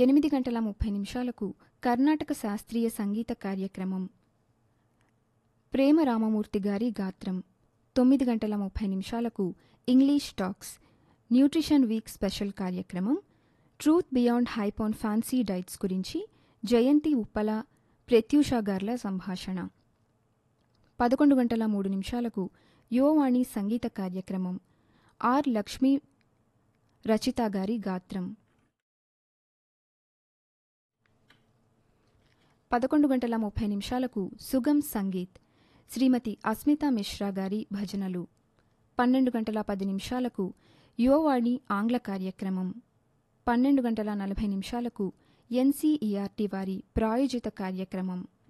ఎనిమిది గంటల ముప్పై నిమిషాలకు కర్ణాటక శాస్త్రీయ సంగీత కార్యక్రమం ప్రేమ రామమూర్తి గారి గాత్రం తొమ్మిది గంటల ముప్పై నిమిషాలకు English talks nutrition week special కార్యక్రమం truth beyond hype on fancy diets గురించి జయంతి ఉప్పల ప్రత్యూష గార్ల సంభాషణ పదకొండు గంటల మూడు నిమిషాలకు యువవాణి సంగీత కార్యక్రమం ఆర్ లక్ష్మీ రచిత గారి గాత్రం పదకొండు గంటల ముప్పై నిమిషాలకు సుగమ్ సంగీత్ శ్రీమతి అస్మిత మిశ్రా గారి భజనలు పన్నెండు గంటల పది నిమిషాలకు యువవాణి ఆంగ్ల కార్యక్రమం పన్నెండు గంటల నలభై నిమిషాలకు ఎన్సీఈఆర్టీ వారి ప్రాయోజిత కార్యక్రమం